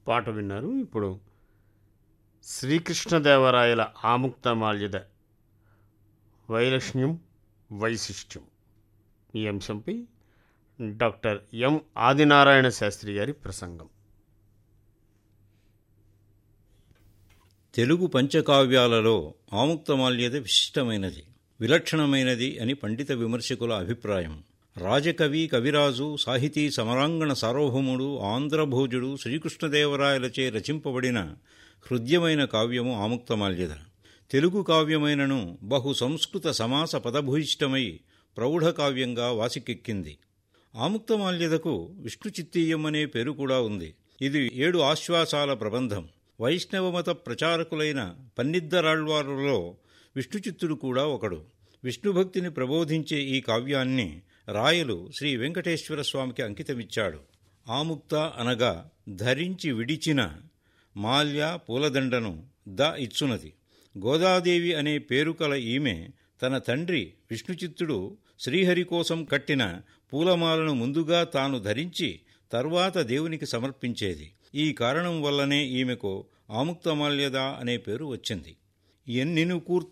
పాట విన్నారు ఇప్పుడు శ్రీకృష్ణదేవరాయల ఆముక్తమాల్యద వైలక్ష్మ్యం వైశిష్ట్యం ఈ అంశంపై డాక్టర్ ఎం ఆదినారాయణ శాస్త్రి గారి ప్రసంగం తెలుగు పంచకావ్యాలలో ఆముక్తమాల్యద విశిష్టమైనది విలక్షణమైనది అని పండిత విమర్శకుల అభిప్రాయం రాజకవి కవిరాజు సాహితీ సమరాంగణ సార్వభౌముడు ఆంధ్రభోజుడు శ్రీకృష్ణదేవరాయలచే రచింపబడిన హృద్యమైన కావ్యము ఆముక్తమాల్యద తెలుగు కావ్యమైనను బహు సంస్కృత సమాస పదభూయిష్టమై ప్రౌఢ కావ్యంగా వాసికెక్కింది ఆముక్తమాల్యదకు విష్ణుచిత్తీయం అనే పేరు కూడా ఉంది ఇది ఏడు ఆశ్వాసాల ప్రబంధం వైష్ణవమత ప్రచారకులైన పన్నిద్దరాళ్వారులో విష్ణుచిత్తుడు కూడా ఒకడు విష్ణుభక్తిని ప్రబోధించే ఈ కావ్యాన్ని రాయలు శ్రీ వెంకటేశ్వర స్వామికి అంకితమిచ్చాడు ఆముక్త అనగా ధరించి విడిచిన మాల్య పూలదండను ద ఇచ్చునది గోదాదేవి అనే పేరు కల ఈమె తన తండ్రి విష్ణుచిత్తుడు శ్రీహరి కోసం కట్టిన పూలమాలను ముందుగా తాను ధరించి తర్వాత దేవునికి సమర్పించేది ఈ కారణం వల్లనే ఈమెకు ఆముక్తమాల్యద అనే పేరు వచ్చింది ఎన్నిను కూర్త